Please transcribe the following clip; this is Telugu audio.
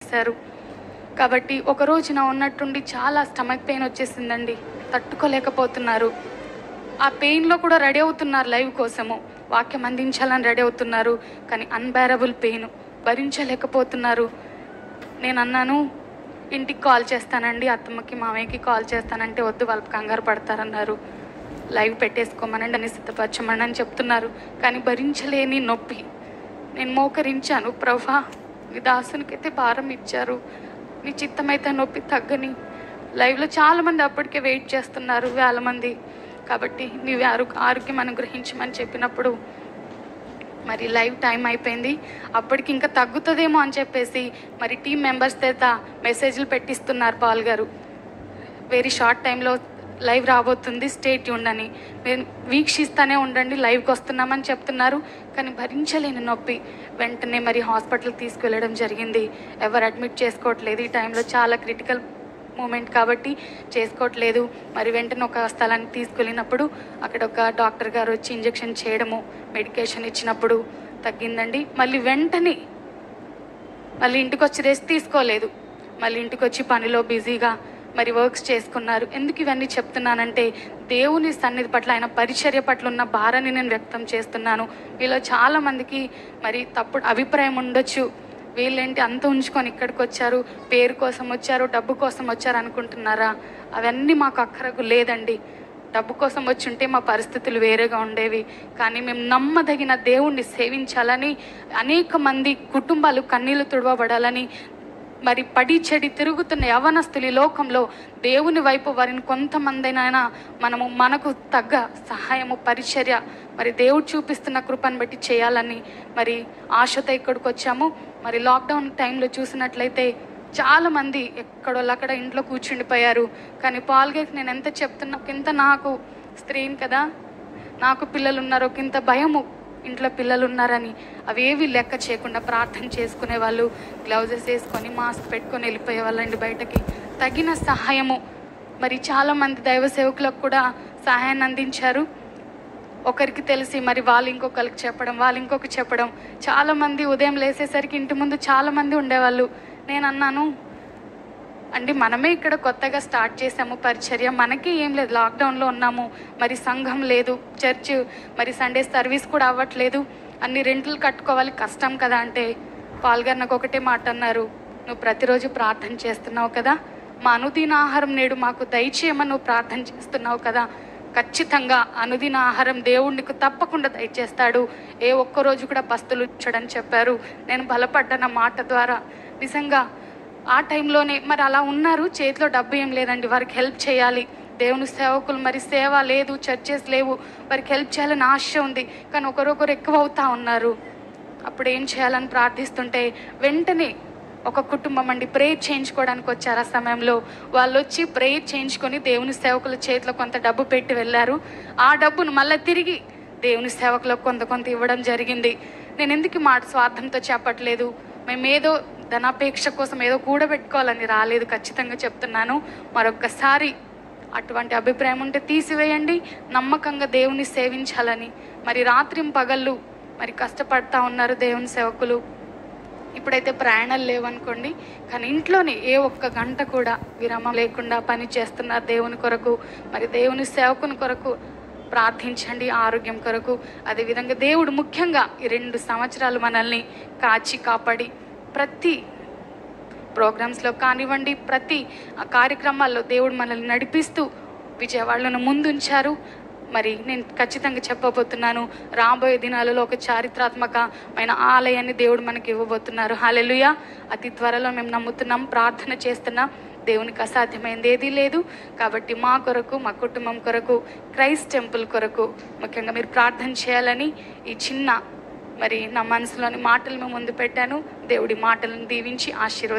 చేశారు కాబట్టి ఒక రోజున ఉన్నట్టుండి చాలా స్టమక్ పెయిన్ వచ్చేసిందండి తట్టుకోలేకపోతున్నారు ఆ పెయిన్లో కూడా రెడీ అవుతున్నారు లైవ్ కోసము వాక్యం అందించాలని రెడీ అవుతున్నారు కానీ అన్బేరబుల్ పెయిన్ భరించలేకపోతున్నారు నేను అన్నాను ఇంటికి కాల్ చేస్తానండి అత్తమ్మకి మామయ్యకి కాల్ చేస్తానంటే వద్దు వాళ్ళు కంగారు పడతారన్నారు లైవ్ పెట్టేసుకోమనండి అని సిద్ధపరచమని అని చెప్తున్నారు కానీ భరించలేని నొప్పి నేను మోకరించాను ప్రభా నీ దాసునికైతే భారం ఇచ్చారు నీ చిత్తమైతే నొప్పి తగ్గని లైవ్లో చాలామంది అప్పటికే వెయిట్ చేస్తున్నారు వేల మంది కాబట్టి నీవు ఆరు ఆరోగ్యం అనుగ్రహించమని చెప్పినప్పుడు మరి లైవ్ టైం అయిపోయింది అప్పటికి ఇంకా తగ్గుతుందేమో అని చెప్పేసి మరి టీం మెంబర్స్ చేత మెసేజ్లు పెట్టిస్తున్నారు పాల్ గారు వెరీ షార్ట్ టైంలో లైవ్ రాబోతుంది స్టేట్ ఉండని మీరు వీక్షిస్తూనే ఉండండి లైవ్కి వస్తున్నామని చెప్తున్నారు కానీ భరించలేని నొప్పి వెంటనే మరి హాస్పిటల్కి తీసుకెళ్ళడం జరిగింది ఎవరు అడ్మిట్ చేసుకోవట్లేదు ఈ టైంలో చాలా క్రిటికల్ మూమెంట్ కాబట్టి చేసుకోవట్లేదు మరి వెంటనే ఒక స్థలానికి తీసుకెళ్ళినప్పుడు అక్కడ ఒక డాక్టర్ గారు వచ్చి ఇంజెక్షన్ చేయడము మెడికేషన్ ఇచ్చినప్పుడు తగ్గిందండి మళ్ళీ వెంటనే మళ్ళీ ఇంటికి వచ్చి రెస్ట్ తీసుకోలేదు మళ్ళీ ఇంటికి వచ్చి పనిలో బిజీగా మరి వర్క్స్ చేసుకున్నారు ఎందుకు ఇవన్నీ చెప్తున్నానంటే దేవుని సన్నిధి పట్ల ఆయన పరిచర్య పట్ల ఉన్న భారాన్ని నేను వ్యక్తం చేస్తున్నాను వీళ్ళు చాలా మందికి మరి తప్పుడు అభిప్రాయం ఉండొచ్చు వీళ్ళేంటి అంత ఉంచుకొని ఇక్కడికి వచ్చారు పేరు కోసం వచ్చారు డబ్బు కోసం వచ్చారు అనుకుంటున్నారా అవన్నీ మాకు అక్కరకు లేదండి డబ్బు కోసం వచ్చి ఉంటే మా పరిస్థితులు వేరేగా ఉండేవి కానీ మేము నమ్మదగిన దేవుణ్ణి సేవించాలని అనేక మంది కుటుంబాలు కన్నీళ్లు తుడవబడాలని మరి పడి చెడి తిరుగుతున్న యవనస్తులు ఈ లోకంలో దేవుని వైపు వారిని కొంతమందినైనా మనము మనకు తగ్గ సహాయము పరిచర్య మరి దేవుడు చూపిస్తున్న కృపను బట్టి చేయాలని మరి ఆశతో ఇక్కడికి వచ్చాము మరి లాక్డౌన్ టైంలో చూసినట్లయితే చాలా మంది ఎక్కడోళ్ళు అక్కడ ఇంట్లో కూర్చుండిపోయారు కానీ పాల్గేకి నేను ఎంత చెప్తున్నా ఇంత నాకు స్త్రీని కదా నాకు పిల్లలు ఉన్నారు ఒక ఇంత భయము ఇంట్లో పిల్లలు ఉన్నారని అవేవి లెక్క చేయకుండా ప్రార్థన చేసుకునే వాళ్ళు గ్లౌజెస్ వేసుకొని మాస్క్ పెట్టుకొని వెళ్ళిపోయే వాళ్ళండి బయటకి తగిన సహాయము మరి చాలామంది దైవ సేవకులకు కూడా సహాయాన్ని అందించారు ఒకరికి తెలిసి మరి వాళ్ళు ఇంకొకరికి చెప్పడం వాళ్ళు ఇంకొక చెప్పడం చాలామంది ఉదయం లేసేసరికి ఇంటి ముందు చాలామంది ఉండేవాళ్ళు నేను అన్నాను అండి మనమే ఇక్కడ కొత్తగా స్టార్ట్ చేసాము పరిచర్య మనకి ఏం లేదు లాక్డౌన్లో ఉన్నాము మరి సంఘం లేదు చర్చ్ మరి సండే సర్వీస్ కూడా అవ్వట్లేదు అన్ని రెంట్లు కట్టుకోవాలి కష్టం కదా అంటే పాల్గారు నాకు ఒకటే మాట అన్నారు నువ్వు ప్రతిరోజు ప్రార్థన చేస్తున్నావు కదా మా అనుదిన ఆహారం నేడు మాకు దయచేయమని నువ్వు ప్రార్థన చేస్తున్నావు కదా ఖచ్చితంగా అనుదిన ఆహారం దేవుడు నీకు తప్పకుండా దయచేస్తాడు ఏ ఒక్క రోజు కూడా పస్తులు ఇచ్చడని చెప్పారు నేను బలపడ్డాను ఆ మాట ద్వారా నిజంగా ఆ టైంలోనే మరి అలా ఉన్నారు చేతిలో డబ్బు ఏం లేదండి వారికి హెల్ప్ చేయాలి దేవుని సేవకులు మరి సేవ లేదు చర్చెస్ లేవు వారికి హెల్ప్ చేయాలని ఆశ ఉంది కానీ ఒకరొకరు ఎక్కువ అవుతా ఉన్నారు అప్పుడు ఏం చేయాలని ప్రార్థిస్తుంటే వెంటనే ఒక కుటుంబం అండి ప్రేయర్ చేయించుకోవడానికి వచ్చారు ఆ సమయంలో వాళ్ళు వచ్చి ప్రేయర్ చేయించుకొని దేవుని సేవకుల చేతిలో కొంత డబ్బు పెట్టి వెళ్ళారు ఆ డబ్బును మళ్ళీ తిరిగి దేవుని సేవకులకు కొంత కొంత ఇవ్వడం జరిగింది నేను ఎందుకు ఈ మాట స్వార్థంతో చెప్పట్లేదు మేము ఏదో ధనాపేక్ష కోసం ఏదో కూడబెట్టుకోవాలని రాలేదు ఖచ్చితంగా చెప్తున్నాను మరొక్కసారి అటువంటి అభిప్రాయం ఉంటే తీసివేయండి నమ్మకంగా దేవుని సేవించాలని మరి రాత్రి పగళ్ళు మరి కష్టపడతా ఉన్నారు దేవుని సేవకులు ఇప్పుడైతే ప్రయాణాలు లేవనుకోండి కానీ ఇంట్లోనే ఏ ఒక్క గంట కూడా విరామం లేకుండా పని చేస్తున్నారు దేవుని కొరకు మరి దేవుని సేవకుని కొరకు ప్రార్థించండి ఆరోగ్యం కొరకు అదేవిధంగా దేవుడు ముఖ్యంగా ఈ రెండు సంవత్సరాలు మనల్ని కాచి కాపాడి ప్రతి ప్రోగ్రామ్స్లో కానివ్వండి ప్రతి కార్యక్రమాల్లో దేవుడు మనల్ని నడిపిస్తూ విజయవాడలను ముందుంచారు మరి నేను ఖచ్చితంగా చెప్పబోతున్నాను రాబోయే దినాలలో ఒక చారిత్రాత్మకమైన ఆలయాన్ని దేవుడు మనకి ఇవ్వబోతున్నారు హాలెలుయ అతి త్వరలో మేము నమ్ముతున్నాం ప్రార్థన చేస్తున్నాం దేవునికి అసాధ్యమైంది ఏదీ లేదు కాబట్టి మా కొరకు మా కుటుంబం కొరకు క్రైస్ట్ టెంపుల్ కొరకు ముఖ్యంగా మీరు ప్రార్థన చేయాలని ఈ చిన్న మరి నా మనసులోని మాటలు మేము ముందు పెట్టాను దేవుడి మాటలను దీవించి ఆశీర్వ